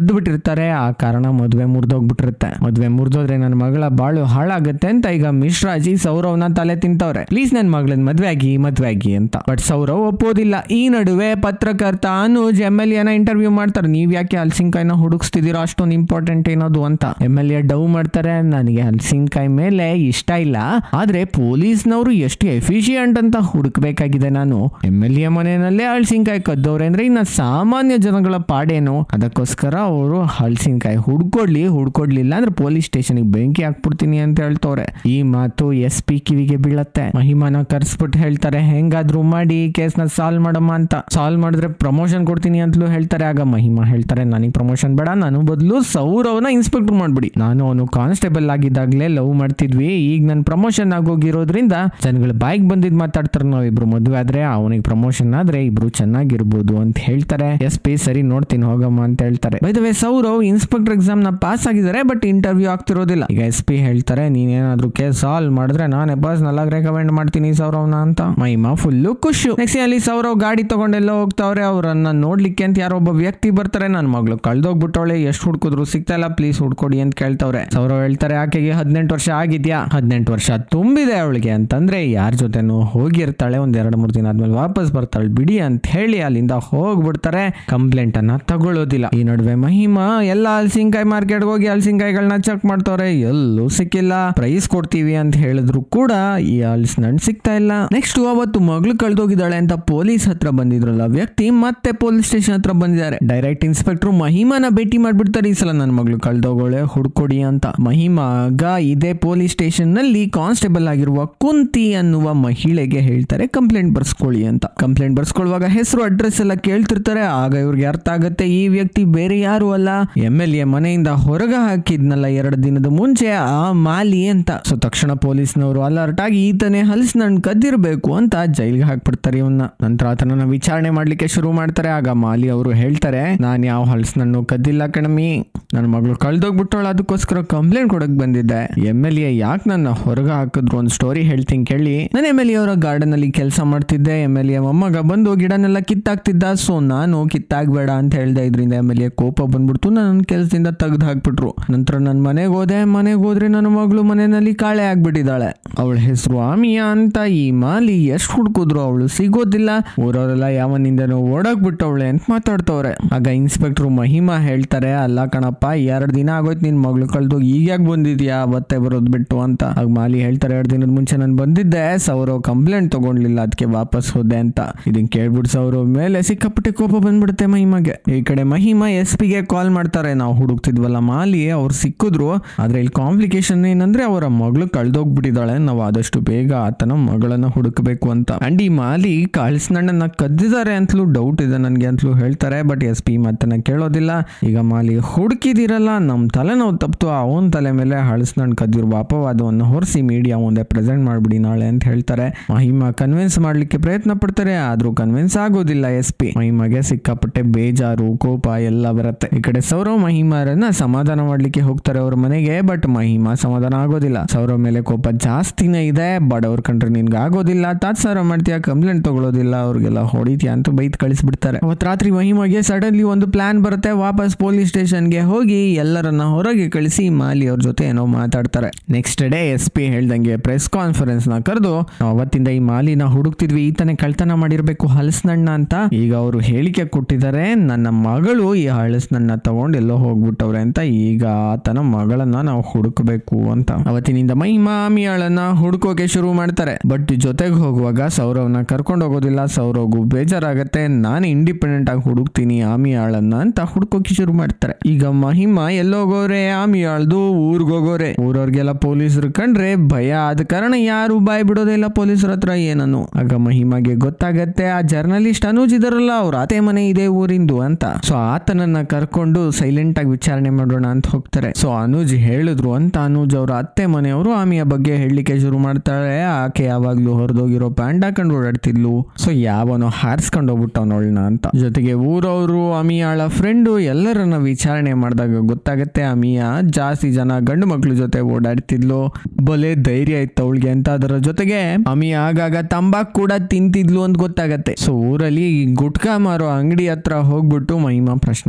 ಕದ್ದು ಬಿಟ್ಟಿರ್ತಾರೆ ಆ ಕಾರಣ ಮದುವೆ ಮುರಿದೋಗ್ಬಿಟ್ಟಿರುತ್ತೆ ಮದುವೆ ಮುರಿದೋದ್ರೆ ನನ್ನ ಮಗಳ ಬಾಳು ಹಾಳಾಗುತ್ತೆ ಅಂತ ಈಗ ಮಿಶ್ರಾಜಿ ಸೌರವ್ನ ತಲೆ ತಿಂತವ್ರೆ ಪ್ಲೀಸ್ ನನ್ನ ಮಗಳನ್ನ ಮದ್ವೆ ಆಗಿ ಮದ್ವೆ ಆಗಿ ಅಂತ ಬಟ್ ಸೌರವ್ ಒಪ್ಪೋದಿಲ್ಲ ಈ ನಡುವೆ ಪತ್ರಕರ್ತ ಅನುಜ್ ಎಮ್ ಎಲ್ ಎನ ಇಂಟರ್ವ್ಯೂ ಮಾಡ್ತಾರೆ ನೀವ್ ಯಾಕೆ ಹಲ್ಸಿನ್ಕಾಯಿನ ಹುಡುಕ್ಸ್ತಿದ್ದೀರೋ ಅಷ್ಟೊಂದು ಇಂಪಾರ್ಟೆಂಟ್ ಏನದು ಅಂತ ಎಮ್ ಎಲ್ ಎ ಡವ್ ಮಾಡ್ತಾರೆ ನನಗೆ ಹಲ್ಸಿನ್ಕಾಯಿ ಮೇಲೆ ಇಷ್ಟ ಇಲ್ಲ ಆದ್ರೆ ಪೊಲೀಸ್ನವರು ಎಷ್ಟು ಎಫಿಷಿಯಂಟ್ ಅಂತ ಹುಡುಕ್ಬೇಕಾಗಿದೆ ನಾನು ಎಮ್ ಎಲ್ ಎ ಮನೆಯಲ್ಲೇ ಹಲ್ಸಿನ್ಕಾಯಿ ಕದ್ದವ್ರೆ ಅಂದ್ರೆ ಇನ್ನ ಸಾಮಾನ್ಯ ಜನಗಳ ಪಾಡೇನು ಅದಕ್ಕೋಸ್ಕರ ಅವರು ಹಲ್ಸಿನ್ಕಾಯಿ ಹುಡ್ಕೊಡ್ಲಿ ಹುಡ್ಕೊಡ್ಲಿಲ್ಲ ಅಂದ್ರೆ ಪೊಲೀಸ್ ಸ್ಟೇಷನ್ಗೆ ಬೆಂಕಿ ಹಾಕ್ಬಿಡ್ತೀನಿ ಅಂತ ಹೇಳ್ತವ್ರೆ ಈ ಮಾತು ಎಸ್ ಪಿ ಕಿವಿಗೆ ಬೀಳತ್ತೆ ಮಹಿಮಾನ ಕರ್ಸ್ಬಿಟ್ಟು ಹೇಳ್ತಾರೆ ಹೆಂಗಾದ್ರೂ ಮಾಡಿ ಕೇಸ್ನ ಸಾಲ್ವ್ ಮಾಡಮ್ಮ ಅಂತ ಸಾಲ್ವ್ ಮಾಡಿದ್ರೆ ಪ್ರಮೋಷನ್ ಕೊಡ್ತೀನಿ ಅಂತಲೂ ಹೇಳ್ತಾರೆ ಆಗ ಮಹಿಮಾ ಹೇಳ್ತಾರೆ ನನಗೆ ಪ್ರಮೋಷನ್ ಬೇಡ ನಾನು ಬದಲು ಸೌರವ್ನ ಇನ್ಸ್ಪೆಕ್ಟರ್ ಮಾಡ್ಬಿಡಿ ನಾನು ಅವನು ಕಾನ್ಸ್ಟೇಬಲ್ ಆಗಿದ್ದಾಗಲೇ ಲವ್ ಮಾಡ್ತಿದ್ವಿ ಈಗ ನನ್ನ ಪ್ರಮೋಷನ್ ಆಗೋಗಿರೋದ್ರಿಂದ ಜನಗಳ ಬಾಯಿಗೆ ಬಂದಿದ್ ಮಾತಾಡ್ತಾರೆ ನಾವಿಬ್ರು ಮದುವೆ ಆದ್ರೆ ಅವನಿಗೆ ಪ್ರಮೋಷನ್ ಆದ್ರೆ ಇಬ್ರು ಚೆನ್ನಾಗಿರ್ಬೋದು ಅಂತ ಹೇಳ್ತಾರೆ ಎಸ್ ಪಿ ಸರಿ ನೋಡ್ತೀನಿ ಹೋಗಮ್ಮ ಅಂತ ಹೇಳ್ತಾರೆ ಬೈದವೆ ಸೌರವ್ ಇನ್ಸ್ಪೆಕ್ಟರ್ ಎಕ್ಸಾಮ್ ನ ಪಾಸ್ ಆಗಿದ್ದಾರೆ ಬಟ್ ಇಂಟರ್ವ್ಯೂ ಆಗ್ತಿರೋದಿಲ್ಲ ಈಗ ಎಸ್ ಪಿ ಹೇಳ್ತಾರೆ ನೀನೇನಾದ್ರೂ ಕೇಸ್ ಸಾಲ್ವ್ ಮಾಡಿದ್ರೆ ನಾನೇ ಪರ್ಸನಲ್ ಆಗಿ ರೆಕಮೆಂಡ್ ಮಾಡ್ತೀನಿ ಸೌರವ್ನ ಅಂತ ಮಹಿಮಾ ಫುಲ್ಲು ಖುಷು ನೆಕ್ಸ್ಟ್ ಅಲ್ಲಿ ಸೌರವ್ ಗಾಡಿ ತಗೊಂಡೆಲ್ಲ ಹೋಗ್ತಾವ್ರೆ ಅವ್ರನ್ನ ನೋಡ್ಲಿಕ್ಕೆ ಅಂತ ಯಾರೋ ಒಬ್ಬ ವ್ಯಕ್ತಿ ಬರ್ತಾರೆ ನನ್ನ ಮಗಳು ಕಳ್ದೋಗ್ಬಿಟ್ಟವಳೆ ಎಷ್ಟು ಹುಡ್ಕಿದ್ರು ಸಿಗ್ತಾ ಇಲ್ಲ ಪ್ಲೀಸ್ ಹುಡ್ಕೊಡಿ ಅಂತ ಕೇಳ್ತವ್ರೆ ಸೌರವ್ ಹೇಳ್ತಾರೆ ಆಕೆಗೆ ಹದಿನೆಂಟು ವರ್ಷ ಆಗಿದ್ಯಾ ಹದಿನೆಂಟು ವರ್ಷ ತುಂಬಿದೆ ಅವಳಿಗೆ ಅಂತಂದ್ರೆ ಯಾರ ಜೊತೆನೂ ಹೋಗಿರ್ತಾಳೆ ಒಂದ್ ಎರಡು ಮೂರು ದಿನ ಆದ್ಮೇಲೆ ವಾಪಸ್ ಬರ್ತಾಳೆ ಬಿಡಿ ಅಂತ ಹೇಳಿ ಅಲ್ಲಿಂದ ಹೋಗ್ಬಿಡ್ತಾರೆ ಕಂಪ್ಲೇಂಟ್ ಅನ್ನ ತಗೊಳ್ಳೋದಿಲ್ಲ ಈ ನಡುವೆ ಮಹಿಮಾ ಎಲ್ಲ ಹಲ್ಸಿನ್ಕಾಯಿ ಮಾರ್ಕೆಟ್ ಹೋಗಿ ಹಲ್ಸಿನ್ಕಾಯಿಗಳನ್ನ ಚೆಕ್ ಮಾಡ್ತವ್ರೆ ಎಲ್ಲೂ ಸಿಕ್ಕಿಲ್ಲ ಪ್ರೈಸ್ ಕೊಡ್ತೀವಿ ಅಂತ ಹೇಳಿದ್ರು ಕೂಡ ಈ ಹಲ್ಸಿನಣ್ಣು ಸಿಗ್ತಾ ಇಲ್ಲ ನೆಕ್ಸ್ಟ್ ಅವತ್ತು ಮಗಳು ಕಳ್ದೋಗಿದ್ದಾಳೆ ಅಂತ ಪೊಲೀಸ್ ಹತ್ರ ಬಂದಿದ್ರಲ್ಲ ವ್ಯಕ್ತಿ ಮತ್ತೆ ಪೊಲೀಸ್ ಸ್ಟೇಷನ್ ಹತ್ರ ಬಂದಿದ್ದಾರೆ ಡೈರೆಕ್ಟ್ ಇನ್ಸ್ಪೆಕ್ಟರ್ ಮಹಿಮಾನ ಭೇಟಿ ಮಾಡ್ಬಿಡ್ತಾರೆ ಈ ಸಲ ನನ್ನ ಮಗಳು ಕಳ್ದೋಗೋಳೆ ಹುಡ್ಕೊಡಿ ಅಂತ ಮಹಿಮಾ ಆಗ ಇದೇ ಪೊಲೀಸ್ ಸ್ಟೇಷನ್ ನಲ್ಲಿ ಕಾನ್ಸ್ಟೇಬಲ್ ಆಗಿರುವ ಕುಂತಿ ಅನ್ನುವ ಮಹಿಳೆಗೆ ಹೇಳ್ತಾರೆ ಕಂಪ್ಲೇಂಟ್ ಬರ್ಸ್ಕೊಳ್ಳಿ ಅಂತ ಕಂಪ್ಲೇಂಟ್ ಬರ್ಸ್ಕೊಳ್ಳುವಾಗ ಹೆಸರು ಅಡ್ರೆಸ್ ಎಲ್ಲ ಕೇಳ್ತಿರ್ತಾರೆ ಆಗ ಇವ್ರಿಗೆ ಅರ್ಥ ಆಗುತ್ತೆ ಈ ವ್ಯಕ್ತಿ ಬೇರೆ ಯಾರು ಅಲ್ಲ ಎಮ್ ಎಲ್ ಎ ಮನೆಯಿಂದ ಹೊರಗ ಹಾಕಿದ್ನಲ್ಲ ಎರಡು ದಿನದ ಮುಂಚೆ ಆ ಮಾಲಿ ಅಂತ ಸೊ ತಕ್ಷಣ ಪೊಲೀಸ್ನವರು ಅಲರ್ಟ್ ಆಗಿ ಈತನೇ ಹಲ್ಸ್ನಣ್ಣು ಕದ್ದಿರ್ಬೇಕು ಅಂತ ಜೈಲ್ಗೆ ಹಾಕ್ಬಿಡ್ತಾರೆ ಇವನ್ನ ನಂತರ ಆತನನ್ನ ವಿಚಾರಣೆ ಮಾಡ್ಲಿಕ್ಕೆ ಶುರು ಮಾಡ್ತಾರೆ ಆಗ ಮಾಲಿ ಅವರು ಹೇಳ್ತಾರೆ ನಾನ್ ಯಾವ ಹಲ್ಸ್ನಣ್ಣು ಕದ್ದಿಲ್ಲ ಕಣಮಿ ನನ್ನ ಮಗಳು ಕಳ್ದೋಗ್ಬಿಟ್ಟವಳ ಅದಕ್ಕೋಸ್ಕರ ಕಂಪ್ಲೇಂಟ್ ಕೊಡಕ್ ಬಂದಿದ್ದೆ ಎಮ್ ಎಲ್ ಎ ಯಾಕೆ ನನ್ನ ಹೊರಗೆ ಹಾಕಿದ್ರು ಒಂದು ಸ್ಟೋರಿ ಹೇಳ್ತೀನಿ ಕೇಳಿ ನಾನು ಎಮ್ ಎಲ್ ಎ ಅವರ ಗಾರ್ಡನ್ ಅಲ್ಲಿ ಕೆಲಸ ಮಾಡ್ತಿದ್ದೆ ಎಮ್ ಎಲ್ ಎ ಮೊಮ್ಮಗ ಬಂದು ಗಿಡನೆಲ್ಲ ಕಿತ್ತಾಕ್ತಿದ್ದ ಸೊ ನಾನು ಕಿತ್ತಾಕ್ಬೇಡ ಅಂತ ಹೇಳ್ದೆ ಇದರಿಂದ ಎಮ್ ಎಲ್ ಎ ಕೋಪ ಬಂದ್ಬಿಡ್ತು ನನ್ನ ಕೆಲಸದಿಂದ ತೆಗ್ದು ಹಾಕ್ಬಿಟ್ರು ನಂತರ ನನ್ನ ಮನೆಗೆ ಹೋದೆ ಮನೆಗೆ ಹೋದ್ರೆ ನನ್ನ ಮಗಳು ಮನೆಯಲ್ಲಿ ಕಾಳೆ ಆಗ್ಬಿಟ್ಟಿದ್ದಾಳೆ ಅವಳ ಹೆಸರು ಆಮಿಯಾ ಅಂತ ಈ ಮಾಲಿ ಎಷ್ಟು ಹುಡ್ಕಿದ್ರು ಅವಳು ಸಿಗೋದಿಲ್ಲ ಊರವರೆಲ್ಲ ಯಾವನಿಂದನೋ ಓಡಕ್ ಬಿಟ್ಟವಳೆ ಅಂತ ಮಾತಾಡ್ತವ್ರೆ ಆಗ ಇನ್ಸ್ಪೆಕ್ಟರ್ ಮಹಿಮಾ ಹೇಳ್ತಾರೆ ಅಲ್ಲ ಕಣಪ್ಪ ಎರಡು ದಿನ ಆಗೋಯ್ತು ನಿನ್ ಮಗಳು ಕಳ್ದು ಈಗ ಯಾಕೆ ಬಂದಿದ್ಯಾ ಅವತ್ತೆ ಬರೋದ್ ಬಿಟ್ಟು ಅಂತ ಆಗ ಮಾಲಿ ಹೇಳ್ತಾರೆ ಎರಡು ದಿನದ ಮುಂಚೆ ನಾನು ಬಂದಿದ್ದೆ ಸೌರವ್ ಕಂಪ್ಲೇಂಟ್ ತಗೊಂಡ್ಲಿಲ್ಲ ಅದಕ್ಕೆ ವಾಪಸ್ ಹೋದೆ ಅಂತ ಇದನ್ ಕೇಳ್ಬಿಟ್ಟು ಸೌರವ್ ಮೇಲೆ ಸಿಕ್ಕಾಪಟ್ಟೆ ಕೋಪ ಬಂದ್ಬಿಡುತ್ತೆ ಮಹಿಮಾಗೆ ಈ ಕಡೆ ಮಹಿಮಾ ಎಸ್ ಪಿಗೆ ಕಾಲ್ ಮಾಡ್ತಾರೆ ನಾವು ಹುಡುಕ್ತಿದ್ವಲ್ಲ ಮಾಲಿ ಅವ್ರು ಸಿಕ್ಕಿದ್ರು ಆದ್ರೆ ಇಲ್ಲಿ ಕಾಂಪ್ಲಿಕೇಶನ್ ಏನಂದ್ರೆ ಅವರ ಮಗಳು ಕಳ್ದೋಗ್ಬಿಟ್ಟಿದ್ದಾಳೆ ನಾವು ಆದಷ್ಟು ಬೇಗ ಆತನ ಮಗಳನ್ನ ಹುಡುಕಬೇಕು ಅಂತ ಅಂಡ್ ಈ ಮಾಲಿ ಕಳ್ಸನಣ್ಣನ ಕದ್ದಿದ್ದಾರೆ ಅಂತಲೂ ಡೌಟ್ ಇದೆ ನನಗೆ ಅಂತಲೂ ಹೇಳ್ತಾರೆ ಬಟ್ ಎಸ್ ಪಿ ಮತ್ತನ ಕೇಳೋದಿಲ್ಲ ಈಗ ಮಾಲಿ ಹುಡುಕಿದಿರಲ್ಲ ನಮ್ಮ ತಲೆನೋವು ತಪ್ಪಿತು ಅವನ ತಲೆ ಮೇಲೆ ಹಳಸ್ನಣ್ಣು ಕದ್ದಿರುವ ಅಪವಾದವನ್ನು ಹೊರಿಸಿ ಮೀಡಿಯಾ ಮುಂದೆ ಪ್ರೆಸೆಂಟ್ ಮಾಡ್ಬಿಡಿ ನಾಳೆ ಅಂತ ಹೇಳ್ತಾರೆ ಮಹಿಮಾ ಕನ್ವಿನ್ಸ್ ಮಾಡ್ಲಿಕ್ಕೆ ಪ್ರಯತ್ನ ಪಡ್ತಾರೆ ಆದ್ರೂ ಕನ್ವಿನ್ಸ್ ಆಗೋದಿಲ್ಲ ಎಸ್ ಪಿ ಮಹಿಮಾಗೆ ಸಿಕ್ಕಾಪಟ್ಟೆ ಬೇಜಾರು ಕೋಪ ಎಲ್ಲ ಬರುತ್ತೆ ಈ ಕಡೆ ಸೌರವ್ ಮಹಿಮಾರನ್ನ ಸಮಾಧಾನ ಮಾಡ್ಲಿಕ್ಕೆ ಹೋಗ್ತಾರೆ ಅವ್ರ ಮನೆಗೆ ಬಟ್ ಮಹಿಮಾ ಸಮಾಧಾನ ಆಗೋದಿಲ್ಲ ಸೌರವ್ ಮೇಲೆ ಕೋಪ ಜಾಸ್ತಿನೇ ಇದೆ ಬಡವ್ರ ಕಂಡ್ರೆ ನಿನ್ಗೆ ಆಗೋದಿಲ್ಲ ತಾತ್ಸಾರ ಮಾಡ್ತೀಯಾ ಕಂಪ್ಲೇಂಟ್ ತಗೊಳ್ಳೋದಿಲ್ಲ ಅವ್ರಿಗೆಲ್ಲ ಹೊಡಿತೀಯ ಅಂತ ಬೈತ್ ಕಳಿಸ್ಬಿಡ್ತಾರೆ ಅವತ್ ರಾತ್ರಿ ಮಹಿಮಾಗೆ ಸಡನ್ಲಿ ಒಂದು ಪ್ಲಾನ್ ಬರುತ್ತೆ ವಾಪಸ್ ಪೊಲೀಸ್ ಸ್ಟೇಷನ್ಗೆ ಹೋಗಿ ಎಲ್ಲರನ್ನ ಹೊರಗೆ ಕಳಿಸಿ ಮಾಲಿ ಅವ್ರ ಜೊತೆ ಏನೋ ಮಾತಾಡ್ತಾರೆ ನೆಕ್ಸ್ಟ್ ಡೇ ಎಸ್ ಪಿ ಹೇಳ್ದಂಗೆ ಪ್ರೆಸ್ ಕಾನ್ಫರೆನ್ಸ್ ನ ಕರೆದು ಅವತ್ತಿಂದ ಈ ಮಾಲಿನ ಹುಡುಕ್ತಿದ್ವಿ ಈತನೇ ಕಳ್ತನ ಮಾಡಿರ್ಬೇಕು ಹಲಸ್ನಣ್ಣ ಅಂತ ಈಗ ಅವರು ಹೇಳಿಕೆ ಕೊಟ್ಟಿದ್ದಾರೆ ನನ್ನ ಮಗಳು ಈ ಹಳಸ್ನಣ್ಣ ತಗೊಂಡು ಎಲ್ಲೋ ಹೋಗ್ಬಿಟ್ಟವ್ರೆ ಅಂತ ಈಗ ಆತನ ಮಗಳನ್ನ ನಾವು ಹುಡುಕಬೇಕು ಅಂತ ಅವತ್ತಿನಿಂದ ಮಹಿಮಾ ಆಮಿಯಾಳನ್ನ ಹುಡುಕೋಕೆ ಶುರು ಮಾಡ್ತಾರೆ ಬಟ್ ಜೊತೆಗೆ ಹೋಗುವಾಗ ಸೌರವ್ನ ಕರ್ಕೊಂಡು ಹೋಗೋದಿಲ್ಲ ಸೌರವ್ಗೂ ಬೇಜಾರಾಗತ್ತೆ ನಾನು ಇಂಡಿಪೆಂಡೆಂಟ್ ಆಗಿ ಹುಡುಕ್ತೀನಿ ಆಮಿಯಾಳನ್ನ ಅಂತ ಹುಡ್ಕೋಕೆ ಶುರು ಮಾಡ್ತಾರೆ ಈಗ ಮಹಿಮಾ ಎಲ್ಲೋಗೋರೆ ಆಮಿಯಾಳ್ದು ಊರ್ಗ್ ಹೋಗೋರೆ ಊರವ್ರಿಗೆಲ್ಲ ಪೊಲೀಸರು ಕಂಡ್ರೆ ಭಯ ಆದ ಕಾರಣ ಯಾರು ಬಾಯ್ ಬಿಡೋದೇ ಇಲ್ಲ ಪೊಲೀಸರ ಹತ್ರ ಏನನ್ನು ಆಗ ಮಹಿಮಾಗೆ ಗೊತ್ತಾಗತ್ತೆ ಆ ಜರ್ನಲಿಸ್ಟ್ ಅನೂಜ್ ಇದಾರಲ್ಲ ಅವ್ರ ಅತ್ತೆ ಮನೆ ಇದೆ ಊರಿಂದು ಅಂತ ಸೊ ಆತನನ್ನ ಕರ್ಕೊಂಡು ಸೈಲೆಂಟ್ ಆಗಿ ವಿಚಾರಣೆ ಮಾಡೋಣ ಅಂತ ಹೋಗ್ತಾರೆ ಸೊ ಅನೂಜ್ ಹೇಳಿದ್ರು ಅಂತ ಅನೂಜ್ ಅವ್ರ ಅತ್ತೆ ಮನೆಯವರು ಆಮಿಯ ಬಗ್ಗೆ ಹೇಳಲಿಕ್ಕೆ ಶುರು ಮಾಡ್ತಾಳೆ ಆಕೆ ಯಾವಾಗ್ಲೂ ಹೊರದೋಗಿರೋ ಪ್ಯಾಂಟ್ ಹಾಕೊಂಡು ಓಡಾಡ್ತಿದ್ಲು ಸೊ ಯಾವನೋ ಹಾರಿಸ್ಕೊಂಡು ಹೋಗ್ಬಿಟ್ಟವನೊಳ್ನ ಅಂತ ಜೊತೆಗೆ ಊರವರು ಅಮಿಯಾಳ ಫ್ರೆಂಡು ಎಲ್ಲರನ್ನ ವಿಚಾರಣೆ ಮಾಡಿದಾಗ ಗೊತ್ತಾಗತ್ತೆ ಅಮಿಯಾ ಜಾಸ್ತಿ ಜನ ಗಂಡು ಮಕ್ಳ ಜೊತೆ ಓಡಾಡ್ತಿದ್ಲು ಬಲೆ ಧೈರ್ಯ ಇತ್ತು ಅವಳಿಗೆ ಅಂತ ಅದರ ಜೊತೆಗೆ ಅಮಿಯಾ ಆಗಾಗ ತಂಬಾಕ್ ಕೂಡ ತಿಂತಿದ್ಲು ಅಂತ ಗೊತ್ತಾಗತ್ತೆ ಸೊ ಊರಲ್ಲಿ ಈ ಗುಟ್ಕಾ ಮಾರೋ ಅಂಗಡಿ ಹತ್ರ ಹೋಗ್ಬಿಟ್ಟು ಮಹಿಮಾ ಪ್ರಶ್ನೆಗಳನ್ನ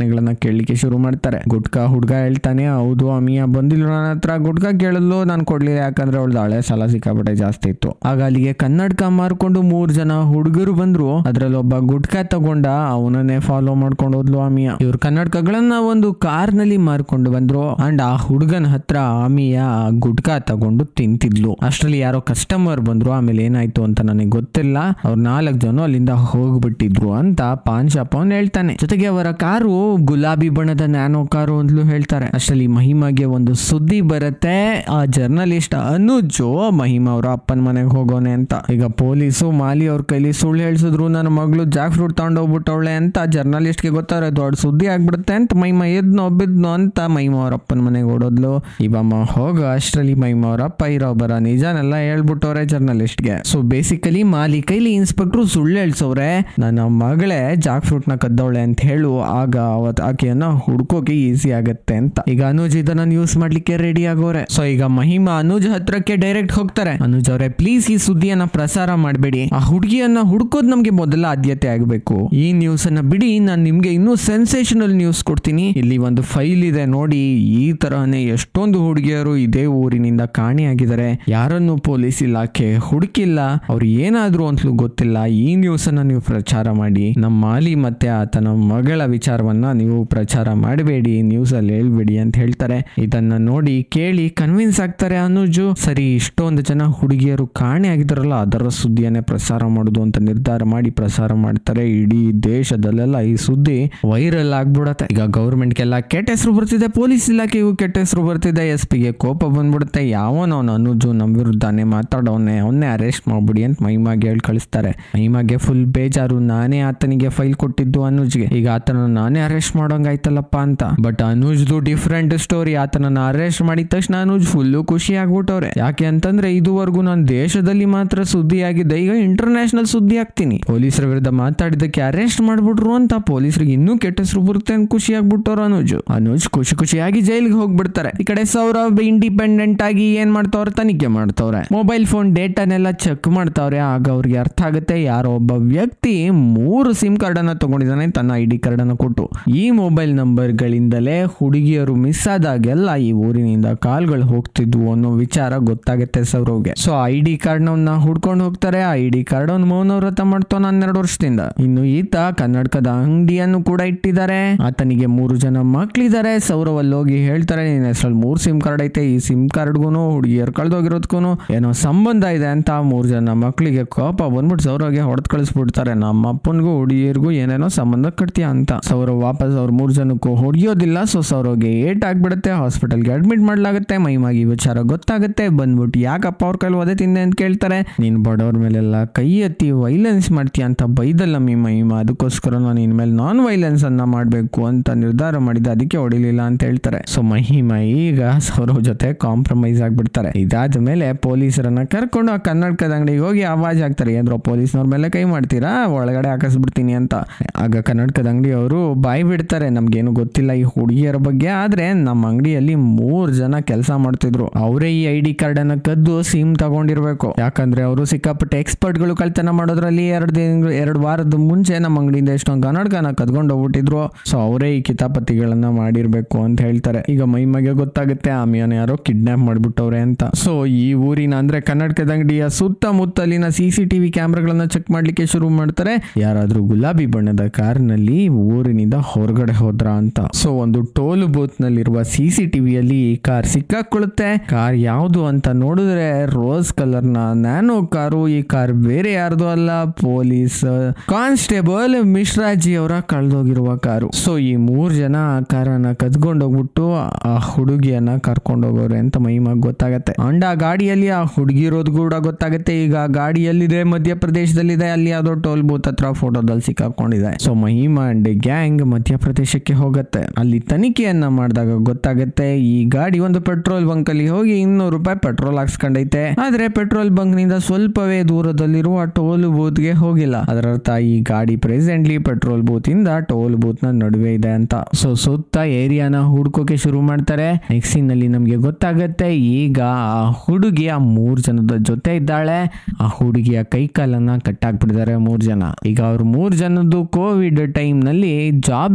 ಕೇಳಲಿಕ್ಕೆ ಶುರು ಮಾಡ್ತಾರೆ ಗುಟ್ಕಾ ಹುಡ್ಗ ಹೇಳ್ತಾನೆ ಹೌದು ಅಮಿಯಾ ಬಂದಿಲ್ಲ ನನ್ನ ಹತ್ರ ಗುಟ್ಕಾ ಕೇಳಲು ನಾನು ಕೊಡ್ಲಿಲ್ಲ ಯಾಕಂದ್ರೆ ಅವಳ್ದು ಹಳೆ ಸಾಲ ಸಿಕ್ಕಾಪಟ್ಟೆ ಜಾಸ್ತಿ ಇತ್ತು ಆಗ ಅಲ್ಲಿಗೆ ಕನ್ನಡಕ ಮಾರ್ಕೊಂಡು ಮೂರ್ ಜನ ಹುಡುಗರು ಬಂದ್ರು ಅದ್ರಲ್ಲಿ ಒಬ್ಬ ಗುಟ್ಕಾ ತಗೊಂಡ ಅವನನ್ನೇ ಫಾಲೋ ಮಾಡ್ಕೊಂಡು ಹೋದ್ಲು ಆಮಿಯಾ ಇವ್ರ ಕನ್ನಡಕಗಳನ್ನ ಒಂದು ಕಾರ್ ನಲ್ಲಿ ಮಾರ್ಕೊಂಡು ಬಂದ್ರು ಅಂಡ್ ಆ ಹುಡುಗನ ಹತ್ರ ಆಮಿಯಾ ಗುಟ್ಕಾ ತಗೊಂಡು ತಿಂತಿದ್ಲು ಅಷ್ಟ್ರಲ್ಲಿ ಯಾರೋ ಕಸ್ಟಮರ್ ಬಂದ್ರು ಆಮೇಲೆ ಏನಾಯ್ತು ಅಂತ ನನಗೆ ಗೊತ್ತಿಲ್ಲ ಅವ್ರು ನಾಲ್ಕು ಜನ ಅಲ್ಲಿಂದ ಹೋಗ್ಬಿಟ್ಟಿದ್ರು ಅಂತ ಪಾನ್ ಶಾಪ್ ಅವನ್ ಹೇಳ್ತಾನೆ ಜೊತೆಗೆ ಅವರ ಕಾರು ಗುಲಾಬಿ ಬಣ್ಣದ ನ್ಯಾನೋ ಕಾರು ಅಂತಲೂ ಹೇಳ್ತಾರೆ ಅಷ್ಟರಲ್ಲಿ ಮಹಿಮಾಗೆ ಒಂದು ಸುದ್ದಿ ಬರುತ್ತೆ ಆ ಜರ್ನಲಿಸ್ಟ್ ಅನುಜು ಮಹಿಮಾ ಅವರ ಅಪ್ಪನ ಮನೆಗೆ ಹೋಗೋನೆ ಅಂತ ಈಗ ಪೊಲೀಸು ಮಾಲಿ ಅವ್ರ ಕೈಲಿ ಸುಳ್ಳು ಹೇಳ್ಸಿದ್ರು ನನ್ನ ಮಗಳು ಜಾಕ್ ಫ್ರೂಟ್ ತಗೊಂಡೋಗ್ಬಿಟ್ಟವಳೆ ಅಂತ ಜರ್ನಲಿಸ್ಟ್ಗೆ ಗೊತ್ತಾದ್ರೆ ದೊಡ್ಡ ಸುದ್ದಿ ಆಗ್ಬಿಡುತ್ತೆ ಅಂತ ಮೈಮಾ ಎದ್ನೋ ಬಿದ್ನೋ ಅಂತ ಮೈಮಾ ಅವ್ರ ಅಪ್ಪನ ಮನೆಗೆ ಓಡೋದ್ಲು ಇವಮ್ಮ ಹೋಗ ಅಷ್ಟರಲ್ಲಿ ಮೈಮಾ ಅವ್ರ ಅಪ್ಪ ಇರೋ ಬರ ನಿಜನೆಲ್ಲ ಹೇಳ್ಬಿಟ್ಟವ್ರೆ ಜರ್ನಲಿಸ್ಟ್ಗೆ ಸೊ ಬೇಸಿಕಲಿ ಮಾಲಿ ಕೈಲಿ ಇನ್ಸ್ಪೆಕ್ಟ್ರು ಸುಳ್ಳು ಹೇಳ್ಸವ್ರೆ ನನ್ನ ಮಗಳೇ ಜಾಕ್ ಫ್ರೂಟ್ ನ ಕದ್ದವಳೆ ಅಂತ ಹೇಳು ಆಗ ಅವತ್ ಆಕೆಯನ್ನ ಹುಡ್ಕೋಕೆ ಈಸಿ ಆಗತ್ತೆ ಅಂತ ಈಗ ಅನುಜ್ ಇದನ್ನ ನ್ಯೂಸ್ ಮಾಡ್ಲಿಕ್ಕೆ ರೆಡಿ ಆಗೋರೆ ಸೊ ಈಗ ಮಹಿಮಾ ಅನುಜ್ ಹತ್ರಕ್ಕೆ ಡೈರೆಕ್ಟ್ ಹೋಗ್ತಾರೆ ಅನುಜ್ ಅವರೇ ಪ್ಲೀಸ್ ಈ ಸುದ್ದಿಯನ್ನ ಪ್ರಸಾರ ಮಾಡಬೇಡಿ ಆ ಹುಡುಗಿಯನ್ನ ಹುಡ್ಕೋದ್ ನಮ್ಗೆ ಮೊದಲ ಆದ್ಯತೆ ಆಗಬೇಕು ಈ ನ್ಯೂಸ್ ಅನ್ನ ಬಿಡಿ ನಾನು ನಿಮ್ಗೆ ಇನ್ನೂ ಸೆನ್ಸೇಷನಲ್ ನ್ಯೂಸ್ ಕೊಡ್ತೀನಿ ಇಲ್ಲಿ ಒಂದು ಫೈಲ್ ಇದೆ ನೋಡಿ ಈ ತರಹನೇ ಎಷ್ಟೊಂದು ಹುಡುಗಿಯರು ಇದೇ ಊರಿನಿಂದ ಕಾಣೆಯಾಗಿದ್ದಾರೆ ಯಾರನ್ನು ಪೊಲೀಸ್ ಇಲಾಖೆ ಹುಡುಕಿಲ್ಲ ಅವ್ರು ಏನಾದ್ರು ಅಂತಲೂ ಗೊತ್ತಿಲ್ಲ ಈ ನ್ಯೂಸ್ ಅನ್ನ ನೀವು ಪ್ರಚಾರ ಮಾಡಿ ನಮ್ಮ ಮಾಲಿ ಮತ್ತೆ ಆತನ ಮಗಳ ವಿಚಾರವನ್ನ ನೀವು ಪ್ರಚಾರ ಮಾಡಬೇಡಿ ನ್ಯೂಸ್ ಅಲ್ಲಿ ಹೇಳ್ಬೇಡಿ ಅಂತ ಹೇಳ್ತಾರೆ ಇದನ್ನ ನೋಡಿ ಕೇಳಿ ಕನ್ವಿನ್ಸ್ ಆಗ್ತಾರೆ ಅನುಜು ಸರಿ ಇಷ್ಟೊಂದು ಜನ ಹುಡುಗಿಯರು ಕಾಣೆ ಆಗಿದಾರಲ್ಲ ಅದರ ಸುದ್ದಿಯನ್ನೇ ಪ್ರಸಾರ ಮಾಡುದು ಅಂತ ನಿರ್ಧಾರ ಮಾಡಿ ಪ್ರಸಾರ ಮಾಡ್ತಾರೆ ಇಡೀ ದೇಶದಲ್ಲೆಲ್ಲ ಈ ಸುದ್ದಿ ವೈರಲ್ ಆಗ್ಬಿಡತ್ತೆ ಈಗ ಗೌರ್ಮೆಂಟ್ಗೆಲ್ಲ ಕೆಟ್ಟ ಹೆಸರು ಬರ್ತಿದೆ ಪೊಲೀಸ್ ಇಲಾಖೆಗೂ ಕೆಟ್ಟ ಹೆಸರು ಬರ್ತಿದೆ ಎಸ್ ಪಿಗೆ ಕೋಪ ಬಂದ್ಬಿಡುತ್ತೆ ಯಾವನವನು ಅನುಜು ನಮ್ಮ ವಿರುದ್ಧನೇ ಮಾತಾಡೋನೆ ಅವನ್ನೇ ಅರೆಸ್ಟ್ ಮಾಡ್ಬಿಡಿ ಅಂತ ಮಹಿಮಾಗೆ ಹೇಳಿ ಕಳಿಸ್ತಾರೆ ಮಹಿಮಾಗೆ ಫುಲ್ ಬೇಜಾರು ನಾನೇ ಆತನಿಗೆ ಫೈಲ್ ಕೊಟ್ಟಿದ್ದು ಅನುಜ್ಗೆ ಈಗ ಆತನ ನಾನೇ ಅರೆಸ್ಟ್ ಮಾಡೋಂಗಾಯ್ತಲ್ಲಪ್ಪ ಅಂತ ಬಟ್ ಅನುಜ್ದು ಡಿಫ್ರೆಂಟ್ ಸ್ಟೋರಿ ಆತನನ್ನ ಅರೆಸ್ಟ್ ಮಾಡಿದ ತಕ್ಷಣ ಅನುಜ್ ಫುಲ್ಲು ಖುಷಿ ಆಗ್ಬಿಟ್ಟವ್ರೆ ಯಾಕೆ ಅಂತಂದ್ರೆ ಇದುವರೆಗೂ ನಾನು ದೇಶದಲ್ಲಿ ಮಾತ್ರ ಸುದ್ದಿ ಆಗಿದ್ದೆ ಈಗ ಇಂಟರ್ನ್ಯಾಷನಲ್ ಸುದ್ದಿ ಆಗ್ತೀನಿ ಪೊಲೀಸರ ವಿರುದ್ಧ ಮಾತಾಡಿದ್ದಕ್ಕೆ ಅರೆಸ್ಟ್ ಮಾಡ್ಬಿಟ್ರು ಅಂತ ಪೊಲೀಸರಿಗೆ ಇನ್ನೂ ಕೆಟ್ಟ ಹೆಸರು ಬರುತ್ತೆ ಅಂತ ಖುಷಿ ಆಗ್ಬಿಟ್ಟವ್ರು ಅನುಜ್ ಅನುಜ್ ಖುಷಿ ಖುಷಿಯಾಗಿ ಜೈಲಿಗೆ ಹೋಗ್ಬಿಡ್ತಾರೆ ಈ ಕಡೆ ಸೌರಭ್ ಇಂಡಿಪೆಂಡೆಂಟ್ ಆಗಿ ಏನ್ ಮಾಡ್ತಾವ್ರೆ ತನಿಖೆ ಮಾಡ್ತಾವ್ರೆ ಮೊಬೈಲ್ ಫೋನ್ ಡೇಟಾನೆಲ್ಲ ಚೆಕ್ ಮಾಡ್ತಾವ್ರೆ ಆಗ ಅವ್ರಿಗೆ ಅರ್ಥ ಆಗುತ್ತೆ ಯಾರೋ ಒಬ್ಬ ವ್ಯಕ್ತಿ ಮೂರು ಸಿಮ್ ಕಾರ್ಡ್ ಅನ್ನ ತಗೊಂಡಿದ್ದಾನೆ ತನ್ನ ಐ ಡಿ ಕಾರ್ಡ್ ಅನ್ನ ಕೊಟ್ಟು ಈ ಮೊಬೈಲ್ ನಂಬರ್ ಗಳಿಂದಲೇ ಹುಡುಗಿಯರು ಮಿಸ್ ಆದಾಗೆಲ್ಲ ಈ ಊರಿನಿಂದ ಕಾಲ್ಗಳು ಹೋಗ್ತಿದ್ವು ಅನ್ನೋ ವಿಚಾರ ಗೊತ್ತಾಗುತ್ತೆ ಸೌರವ್ಗೆ ಸೊ ಐ ಡಿ ಕಾರ್ಡ್ ನವನ್ನ ಹುಡ್ಕೊಂಡು ಹೋಗ್ತಾರೆ ಐ ಡಿ ಕಾರ್ಡ್ ಅವ್ನು ಮೌನ ವ್ರತ ಮಾಡ್ತಾನ ಹನ್ನೆರಡು ವರ್ಷದಿಂದ ಇನ್ನು ಈತ ಕನ್ನಡಕದ ಅಂಗಡಿಯನ್ನು ಕೂಡ ಇಟ್ಟಿದ್ದಾರೆ ಆತನಿಗೆ ಮೂರು ಜನ ಮಕ್ಳಿದ್ದಾರೆ ಸೌರವ್ ಅಲ್ಲಿ ಹೋಗಿ ಹೇಳ್ತಾರೆ ನಿನ್ನ ಹೆಸರಲ್ಲಿ ಮೂರು ಸಿಮ್ ಕಾರ್ಡ್ ಐತೆ ಈ ಸಿಮ್ ಕಾರ್ಡ್ಗೂ ಹುಡುಗಿಯರು ಕಳ್ದೋಗಿರೋದಕ್ಕೂ ಏನೋ ಸಂಬಂಧ ಇದೆ ಅಂತ ಮೂರು ಜನ ಮಕ್ಕಳಿಗೆ ಕೋಪ ಬಂದ್ಬಿಟ್ಟು ಸೌರವ್ಗೆ ಹೊಡೆದು ಕಳಿಸ್ಬಿಡ್ತಾರೆ ನಮ್ಮ ಅಪ್ಪನಿಗೂ ಹುಡುಗಿಯರಿಗೂ ಏನೇನೋ ಸಂಬಂಧ ಕಟ್ತೀಯ ಅಂತ ಸೌರವ್ ವಾಪಸ್ ಅವ್ರ ಮೂರು ಜನಕ್ಕೂ ಹೊಡೆಯೋದಿಲ್ಲ ಸೊ ಸೌರವ್ಗೆ ಏಟ್ ಆಗ್ಬಿಡುತ್ತೆ ಹಾಸ್ಪಿಟಲ್ಗೆ ಅಡ್ಮಿಟ್ ಮಾಡ್ಲಾಗುತ್ತೆ ಮೈಮಾಗಿ ವಿಚಾರ ಗೊತ್ತಾಗುತ್ತೆ ಬಂದ್ಬಿಟ್ಟು ಯಾಕಪ್ಪ ಅವ್ರ ಕೈಲಿ ಒದೆ ತಿಂದೆ ಅಂತ ಕೇಳ್ತಾರೆ ನೀನ್ ಬಡವ್ರ ಮೇಲೆಲ್ಲ ಕೈ ಎತ್ತಿ ವೈಲೆನ್ಸ್ ಮಾಡ್ತೀಯ ಅಂತ ಬೈದಲ್ಲ ಮೀ ಮಹಿಮಾ ಅದಕ್ಕೋಸ್ಕರ ನಾನು ಇನ್ಮೇಲೆ ನಾನ್ ವೈಲೆನ್ಸ್ ಅನ್ನ ಮಾಡಬೇಕು ಅಂತ ನಿರ್ಧಾರ ಮಾಡಿದ್ದೆ ಅದಕ್ಕೆ ಹೊಡಿಲಿಲ್ಲ ಅಂತ ಹೇಳ್ತಾರೆ ಸೊ ಮಹಿಮಾ ಈಗ ಸೌರವ್ ಜೊತೆ ಕಾಂಪ್ರಮೈಸ್ ಆಗ್ಬಿಡ್ತಾರೆ ಇದಾದ ಮೇಲೆ ಪೊಲೀಸರನ್ನ ಕರ್ಕೊಂಡು ಆ ಕನ್ನಡಕದ ಅಂಗಡಿಗೆ ಹೋಗಿ ಆವಾಜ್ ಆಗ್ತಾರೆ ಏನ್ರೋ ಪೊಲೀಸ್ನವ್ರ ಮೇಲೆ ಕೈ ಮಾಡ್ತೀರಾ ಒಳಗಡೆ ಹಾಕಿಸ್ಬಿಡ್ತೀನಿ ಅಂತ ಆಗ ಕನ್ನಡಕದ ಅಂಗಡಿಯವರು ಬಾಯಿ ಬಿಡ್ತಾರೆ ನಮ್ಗೇನು ಗೊತ್ತಿಲ್ಲ ಈ ಹುಡುಗಿಯರ ಬಗ್ಗೆ ಆದ್ರೆ ನಮ್ಮ ಅಂಗಡಿಯಲ್ಲಿ ಮೂರ್ ಜನ ಕೆಲಸ ಮಾಡ್ತಿದ್ರು ಅವರೇ ಈ ಐ ಡಿ ಕಾರ್ಡ್ ಅನ್ನ ಕದ್ದು ಸಿಮ್ ತಗೊಂಡಿರ್ಬೇಕು ಯಾಕಂದ್ರೆ ಅವರು ಸಿಕ್ಕಾಪಟ್ಟೆ ಎಕ್ಸ್ಪರ್ಟ್ಗಳು ಕಳ್ತನ ಮಾಡೋದ್ರಲ್ಲಿ ಎರಡು ದಿನ ಎರಡು ವಾರದ ಮುಂಚೆ ನಮ್ಮ ಅಂಗಡಿಯಿಂದ ಎಷ್ಟೊಂದು ಕನ್ನಡಕನ ಕದ್ಕೊಂಡು ಹೋಗ್ಬಿಟ್ಟಿದ್ರು ಸೊ ಅವರೇ ಈ ಕಿತಾಪತಿಗಳನ್ನ ಮಾಡಿರ್ಬೇಕು ಅಂತ ಹೇಳ್ತಾರೆ ಈಗ ಮೈಮಗೆ ಗೊತ್ತಾಗುತ್ತೆ ಆಮಿಯನ್ನ ಯಾರೋ ಕಿಡ್ನಾಪ್ ಮಾಡ್ಬಿಟ್ಟವ್ರೆ ಅಂತ ಸೊ ಈ ಊರಿನ ಅಂದ್ರೆ ಕನ್ನಡಕದ ಅಂಗಡಿಯ ಸುತ್ತಮುತ್ತಲಿನ ಸಿ ಸಿ ಟಿವಿ ಕ್ಯಾಮ್ರಾಗಳನ್ನ ಚೆಕ್ ಮಾಡ್ಲಿಕ್ಕೆ ಶುರು ಮಾಡ್ತಾರೆ ಯಾರಾದ್ರೂ ಗುಲಾಬಿ ಬಣ್ಣದ ಕಾರ್ನಲ್ಲಿ ಊರಿನಿಂದ ಹೊರಗಡೆ ಹೋದ್ರ ಅಂತ ಸೊ ಒಂದು ಟೋಲ್ ಬೂತ್ ನಲ್ಲಿರುವ ಸಿ ಸಿ ಟಿವಿಯಲ್ಲಿ ಈ ಕಾರ್ ಸಿಕ್ಕಾಕೊಳ್ಳುತ್ತೆ ಕಾರ್ ಯಾವುದು ಅಂತ ನೋಡಿದ್ರೆ ರೋಸ್ ಕಲರ್ ನ ನ್ಯಾನೋ ಕಾರು ಈ ಕಾರ್ ಬೇರೆ ಯಾರ್ದು ಅಲ್ಲ ಪೊಲೀಸ್ ಕಾನ್ಸ್ಟೇಬಲ್ ಮಿಶ್ರಾಜಿ ಅವರ ಕಳೆದೋಗಿರುವ ಕಾರು ಸೊ ಈ ಮೂರ್ ಜನ ಆ ಕಾರನ್ನ ಕದ್ಕೊಂಡು ಹೋಗ್ಬಿಟ್ಟು ಆ ಹುಡುಗಿಯನ್ನ ಕರ್ಕೊಂಡು ಹೋಗೋರೆ ಅಂತ ಮಹಿಮಾಗ್ ಗೊತ್ತಾಗತ್ತೆ ಅಂಡ್ ಆ ಗಾಡಿಯಲ್ಲಿ ಆ ಹುಡುಗಿ ಇರೋದು ಕೂಡ ಗೊತ್ತಾಗುತ್ತೆ ಈಗ ಆ ಗಾಡಿ ಎಲ್ಲಿದೆ ಮಧ್ಯಪ್ರದೇಶದಲ್ಲಿದೆ ಅಲ್ಲಿ ಯಾವ್ದೋ ಟೋಲ್ ಬೂತ್ ಹತ್ರ ಫೋಟೋದಲ್ಲಿ ಸಿಕ್ಕಾಕೊಂಡಿದೆ ಸೊ ಮಹಿಮಾ ಅಂಡ್ ಗ್ಯಾಂಗ್ ಮಧ್ಯಪ್ರದೇಶಕ್ಕೆ ಹೋಗುತ್ತೆ ಅಲ್ಲಿ ತನಿಖೆಯನ್ನ ಮಾಡಿದಾಗ ಗೊತ್ತಾಗುತ್ತೆ ಈ ಗಾಡಿ ಒಂದು ಪೆಟ್ರೋಲ್ ಬಂಕ್ ಅಲ್ಲಿ ಹೋಗಿ ಇನ್ನೂರು ರೂಪಾಯಿ ಪೆಟ್ರೋಲ್ ಹಾಕ್ಸ್ಕೊಂಡೈತೆ ಆದ್ರೆ ಪೆಟ್ರೋಲ್ ಬಂಕ್ ನಿಂದ ಸ್ವಲ್ಪವೇ ದೂರದಲ್ಲಿರುವ ಟೋಲ್ ಬೂತ್ ಗೆ ಹೋಗಿಲ್ಲ ಅದರರ್ಥ ಈ ಗಾಡಿ ಪ್ರೆಸೆಂಟ್ಲಿ ಪೆಟ್ರೋಲ್ ಬೂತ್ ಇಂದ ಟೋಲ್ ಬೂತ್ ನ ನಡುವೆ ಇದೆ ಅಂತ ಸೊ ಸುತ್ತ ಏರಿಯಾನ ಹುಡ್ಕೋಕೆ ಶುರು ಮಾಡ್ತಾರೆ ನೆಕ್ಸ್ಟ್ ಸೀನ್ ಅಲ್ಲಿ ನಮ್ಗೆ ಗೊತ್ತಾಗತ್ತೆ ಈಗ ಆ ಹುಡುಗಿ ಆ ಮೂರ್ ಜನದ ಜೊತೆ ಇದ್ದಾಳೆ ಆ ಹುಡುಗಿಯ ಕೈ ಕಾಲನ್ನ ಕಟ್ಟಾಕ್ಬಿಟ್ಟಿದ್ದಾರೆ ಮೂರ್ ಜನ ಈಗ ಅವ್ರ ಮೂರ್ ಜನದ್ದು ಕೋವಿಡ್ ಟೈಮ್ ನಲ್ಲಿ ಜಾಬ್ ಲಾಸ್ ಆಗಿ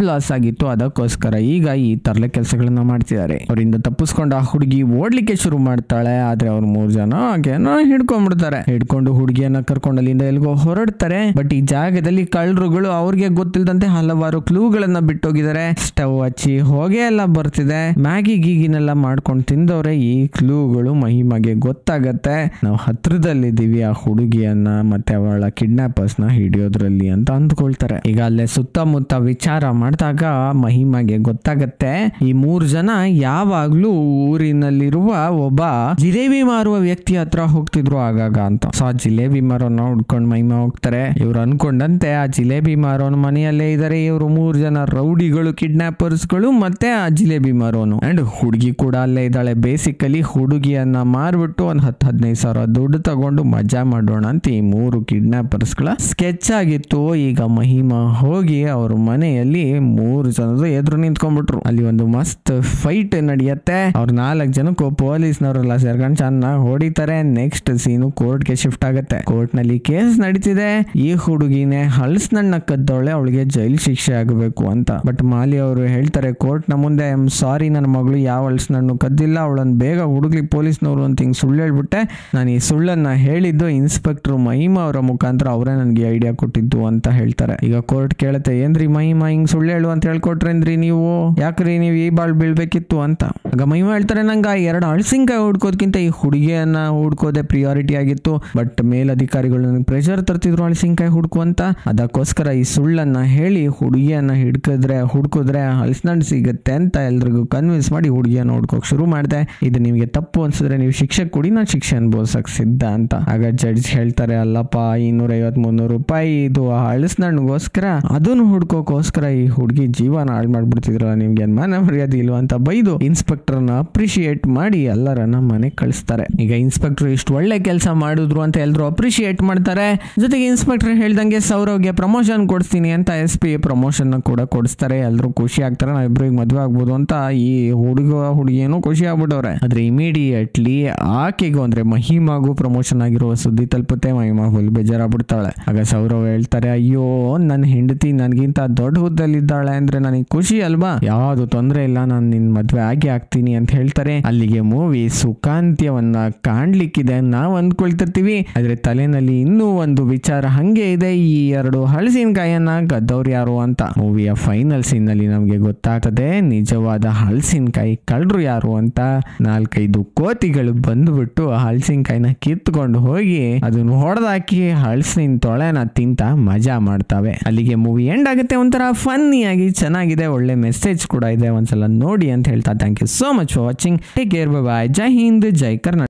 ಆಗಿತ್ತು ಅದಕ್ಕೋಸ್ಕರ ಈಗ ಈ ತರಲೆ ಕೆಲಸಗಳನ್ನ ಮಾಡ್ತಿದ್ದಾರೆ ಅವರಿಂದ ತಪ್ಪಿಸ್ಕೊಂಡು ಆ ಹುಡುಗಿ ಓಡ್ಲಿಕ್ಕೆ ಶುರು ಮಾಡ್ತಾಳೆ ಆದ್ರೆ ಅವ್ರು ಮೂರ್ ಜನ ಆಕೆನ ಹಿಡ್ಕೊಂಡ್ಬಿಡ್ತಾರೆ ಹಿಡ್ಕೊಂಡು ಹುಡುಗಿಯನ್ನ ಕರ್ಕೊಂಡು ಅಲ್ಲಿಂದ ಎಲ್ಗೋ ಹೊರಡ್ತಾರೆ ಬಟ್ ಈ ಜಾಗದಲ್ಲಿ ಕಳ್ಳರುಗಳು ಅವ್ರಿಗೆ ಗೊತ್ತಿಲ್ಲದಂತೆ ಹಲವಾರು ಕ್ಲೂಗಳನ್ನ ಬಿಟ್ಟೋಗಿದ್ದಾರೆ ಸ್ಟವ್ ಹಚ್ಚಿ ಹೊಗೆ ಎಲ್ಲ ಬರ್ತಿದೆ ಮ್ಯಾಗಿ ಗೀಗಿನೆಲ್ಲ ಮಾಡ್ಕೊಂಡು ತಿಂದವ್ರೆ ಈ ಕ್ಲೂಗಳು ಮಹಿಮಗೆ ಗೊತ್ತಾಗತ್ತೆ ನಾವು ಹತ್ರದಲ್ಲಿದ್ದೀವಿ ಆ ಹುಡುಗಿಯನ್ನ ಮತ್ತೆ ಅವಳ ಕಿಡ್ನಾಪರ್ಸ್ ನ ಹಿಡಿಯೋದ್ರಲ್ಲಿ ಅಂತ ಅಂದ್ಕೊಳ್ತಾರೆ ಈಗ ಅಲ್ಲೇ ಸುತ್ತಮುತ್ತ ವಿಚಾರ ಮಾಡಿದಾಗ ಮಹಿಮಗೆ ಗೊತ್ತಾಗತ್ತೆ ಈ ಮೂರ್ ಜನ ಯಾವಾಗ್ಲೂ ಊರಿನಲ್ಲಿರುವ ಒಬ್ಬ ಜಿಲೇಬಿ ಮಾರುವ ವ್ಯಕ್ತಿ ಹತ್ರ ಹೋಗ್ತಿದ್ರು ಆಗಾಗ ಅಂತ ಸೊ ಆ ಜಿಲೇಬಿ ಮಾರೋನ ಹುಡ್ಕೊಂಡು ಮಹಿಮಾ ಹೋಗ್ತಾರೆ ಇವ್ರು ಅನ್ಕೊಂಡಂತೆ ಆ ಜಿಲೇಬಿ ಮಾರೋನ್ ಮನೆಯಲ್ಲೇ ಇದಾರೆ ಇವರು ಮೂರ್ ಜನ ರೌಡಿಗಳು ಕಿಡ್ನಾಪರ್ಸ್ ಗಳು ಮತ್ತೆ ಆ ಜಿಲೇಬಿ ಮಾರೋನು ಅಂಡ್ ಹುಡುಗಿ ಕೂಡ ಅಲ್ಲೇ ಇದ್ದಾಳೆ ಬೇಸಿಕಲಿ ಹುಡುಗಿಯನ್ನ ಮಾರ್ಬಿಟ್ಟು ಒಂದ್ ಹತ್ತು ಹದಿನೈದು ಸಾವಿರ ದುಡ್ಡು ತಗೊಂಡು ಮಜಾ ಮಾಡೋಣ ಅಂತ ಈ ಮೂರು ಕಿಡ್ನಾಪರ್ಸ್ ಗಳ ಸ್ಕೆಚ್ ಆಗಿತ್ತು ಈಗ ಮಹಿಮಾ ಹೋಗಿ ಅವ್ರ ಮನೆಯಲ್ಲಿ ಮೂರು ಜನರು ಎದುರು ನಿಂತ್ಕೊಂಡ್ಬಿಟ್ರು ಅಲ್ಲಿ ಒಂದು ಮಸ್ತ್ ಫೈಟ್ ನಡೆಯುತ್ತೆ ಅವ್ರ ನಾಲ್ಕು ಜನಕ್ಕೂ ಪೊಲೀಸ್ನವರೆಲ್ಲ ಸೇರ್ಕೊಂಡು ಚೆನ್ನಾಗಿ ಹೊಡಿತಾರೆ ನೆಕ್ಸ್ಟ್ ಸೀನು ಕೋರ್ಟ್ಗೆ ಶಿಫ್ಟ್ ಆಗುತ್ತೆ ಕೋರ್ಟ್ ನಲ್ಲಿ ಕೇಸ್ ನಡೀತಿದೆ ಈ ಹುಡುಗಿನೇ ಹಲ್ಸ್ನಣ್ಣ ಕದ್ದವಳೆ ಅವಳಿಗೆ ಜೈಲ್ ಶಿಕ್ಷೆ ಆಗಬೇಕು ಅಂತ ಬಟ್ ಮಾಲಿ ಅವರು ಹೇಳ್ತಾರೆ ಕೋರ್ಟ್ ನ ಮುಂದೆ ಸಾರಿ ನನ್ನ ಮಗಳು ಯಾವ ಹಲ್ಸ್ನಣ್ಣು ಕದ್ದಿಲ್ಲ ಅವಳನ್ನ ಬೇಗ ಹುಡುಗ್ಲಿ ಪೊಲೀಸ್ನವರು ಅಂತ ಹಿಂಗ್ ಸುಳ್ಳು ಹೇಳ್ಬಿಟ್ಟೆ ನಾನು ಈ ಸುಳ್ಳನ್ನ ಹೇಳಿದ್ದು ಇನ್ಸ್ಪೆಕ್ಟರ್ ಮಹಿಮಾ ಅವರ ಮುಖಾಂತರ ಅವರೇ ನನಗೆ ಐಡಿಯಾ ಕೊಟ್ಟಿದ್ದು ಅಂತ ಹೇಳ್ತಾರೆ ಈಗ ಕೋರ್ಟ್ ಕೇಳುತ್ತೆ ಏನ್ರಿ ಮಹಿಮಾ ಹಿಂಗ್ ಸುಳ್ಳು ಹೇಳು ಅಂತ ಹೇಳ್ಕೊಟ್ರೇನ್ರಿ ನೀವು ಯಾಕ್ರಿ ನೀವು ಈ ಬಾಳ್ ಬೀಳ್ಬೇಕಿತ್ತು ಅಂತ ಆಗ ಮಹಿಮಾ ಹೇಳ್ತಾರೆ ನಂಗೆ ಆ ಎರಡು ಅಳಸಿಂಕಾಯಿ ಹುಡ್ಕೋದ್ಕಿಂತ ಈ ಹುಡುಗಿಯನ್ನ ಹುಡ್ಕೋದೆ ಪ್ರಿಯಾರಿಟಿ ಆಗಿತ್ತು ಬಟ್ ಮೇಲಧಿಕಾರಿಗಳು ನನಗೆ ಪ್ರೆಷರ್ ತರ್ತಿದ್ರು ಅಳಸಿಂಕಾಯಿ ಹುಡ್ಕು ಅಂತ ಅದಕ್ಕೋಸ್ಕರ ಈ ಸುಳ್ಳನ್ನ ಹೇಳಿ ಹುಡುಗಿಯನ್ನ ಹಿಡ್ಕಿದ್ರೆ ಹುಡ್ಕಿದ್ರೆ ಹಲಸಿನಣ್ಣು ಸಿಗುತ್ತೆ ಅಂತ ಎಲ್ರಿಗೂ ಕನ್ವಿನ್ಸ್ ಮಾಡಿ ಹುಡುಗಿಯನ್ನ ಹುಡ್ಕೋಕ್ ಶುರು ಮಾಡಿದೆ ಇದು ನಿಮಗೆ ತಪ್ಪು ಅನ್ಸಿದ್ರೆ ನೀವು ಶಿಕ್ಷೆ ಕೊಡಿ ನಾನು ಶಿಕ್ಷೆ ಅನ್ಬೋಸಕ್ ಸಿದ್ಧ ಅಂತ ಆಗ ಜಡ್ಜ್ ಹೇಳ್ತಾರೆ ಅಲ್ಲಪ್ಪ ಇನ್ನೂರ ಐವತ್ ಮುನ್ನೂರು ರೂಪಾಯಿ ಇದು ಹಳಸಿನಣ್ಣಗೋಸ್ಕರ ಅದನ್ನು ಹುಡ್ಕೋಕೋಸ್ಕರ ಈ ಹುಡುಗಿ ಜೀವನ ಹಾಳು ಮಾಡ್ಬಿಡ್ತಿದ್ರಲ್ಲ ನಿಮ್ಗೆ ಏನ್ ಮನೆ ಮರ್ಯಾದೆ ಇಲ್ವಾ ಅಂತ ಬೈದು ಇನ್ಸ್ಪೆಕ್ಟರ್ನ ಅಪ್ರಿಶಿಯೇಟ್ ಮಾಡಿ ಎಲ್ಲರನ್ನ ಮನೆಗೆ ಕಳಿಸ್ತಾರೆ ಈಗ ಇನ್ಸ್ಪೆಕ್ಟರ್ ಇಷ್ಟು ಒಳ್ಳೆ ಕೆಲಸ ಮಾಡಿದ್ರು ಅಂತ ಎಲ್ರು ಅಪ್ರಿಶಿಯೇಟ್ ಮಾಡ್ತಾರೆ ಜೊತೆಗೆ ಇನ್ಸ್ಪೆಕ್ಟರ್ ಹೇಳ್ದಂಗೆ ಸೌರವ್ಗೆ ಪ್ರಮೋಷನ್ ಕೊಡಿಸ್ತೀನಿ ಅಂತ ಎಸ್ ಪಿ ಪ್ರಮೋಷನ್ ಕೂಡ ಕೊಡಿಸ್ತಾರೆ ಎಲ್ಲರೂ ಖುಷಿ ಆಗ್ತಾರೆ ನಾವಿಬ್ರಿಗೆ ಮದುವೆ ಆಗ್ಬೋದು ಅಂತ ಈ ಹುಡುಗ ಹುಡುಗಿಯನ್ನು ಖುಷಿ ಆಗ್ಬಿಟ್ಟವ್ರೆ ಆದ್ರೆ ಇಮಿಡಿಯೇಟ್ಲಿ ಆಕೆಗೂ ಅಂದ್ರೆ ಮಹಿಮಾಗೂ ಪ್ರಮೋಷನ್ ಆಗಿರುವ ಸುದ್ದಿ ತಲುಪುತ್ತೆ ಮಹಿಮಾ ಫುಲ್ ಬೇಜಾರಾಗ್ಬಿಡ್ತಾಳೆ ಆಗ ಸೌರವ್ ಹೇಳ್ತಾರೆ ಅಯ್ಯೋ ನನ್ನ ಹೆಂಡತಿ ನನಗಿಂತ ದೊಡ್ಡ ಹುದ್ದಲ್ಲಿದ್ದಾಳೆ ಅಂದ್ರೆ ನನಗೆ ಖುಷಿ ಅಲ್ವಾ ಯಾವ್ದು ತೊಂದರೆ ಇಲ್ಲ ನಾನು ನಿನ್ ಮದ್ವೆ ಆಗಿ ಆಗ್ತೀನಿ ಅಂತ ಹೇಳ್ತಾರೆ ಅಲ್ಲಿಗೆ ಮೂವಿ ಸುಖಾಂತ್ಯವನ್ನ ಕಾಣ್ಲಿಕ್ಕಿದೆ ನಾವ್ ಅಂದ್ಕೊಳ್ತಿರ್ತೀವಿ ಆದ್ರೆ ತಲೆನಲ್ಲಿ ಇನ್ನೂ ಒಂದು ವಿಚಾರ ಹಂಗೆ ಇದೆ ಈ ಎರಡು ಹಳಸಿನಕಾಯನ್ನ ಗದ್ದವ್ರು ಯಾರು ಅಂತ ಮೂವಿಯ ಫೈನಲ್ ಸೀನ್ ನಲ್ಲಿ ನಮ್ಗೆ ಗೊತ್ತಾಗ್ತದೆ ನಿಜವಾದ ಹಳಸಿನಕಾಯಿ ಕಳ್ರು ಯಾರು ಅಂತ ನಾಲ್ಕೈದು ಕೋತಿಗಳು ಬಂದ್ಬಿಟ್ಟು ಆ ಹಳಸಿನಕಾಯಿನ ಕಿತ್ಕೊಂಡು ಹೋಗಿ ಅದನ್ನ ಹೊಡೆದಾಕಿ ಹಳಸಿನ ತೊಳೆನ ತಿಂತ ಮಜಾ ಮಾಡ್ತಾವೆ ಅಲ್ಲಿಗೆ ಮೂವಿ ಎಂಡ್ ಆಗುತ್ತೆ ಒಂಥರ ಫನ್ನಿ ಆಗಿ ಚೆನ್ನಾಗಿದೆ ಒಳ್ಳೆ ಮೆಸೇಜ್ ಕೂಡ ಇದೆ ಒಂದ್ಸಲ ನೋಡಿ ಅಂತ ಹೇಳ್ತಾ thank you so much for watching take care bye ಜೈ ಹಿಂದ್ ಜೈ ಕರ್ನಾಟಕ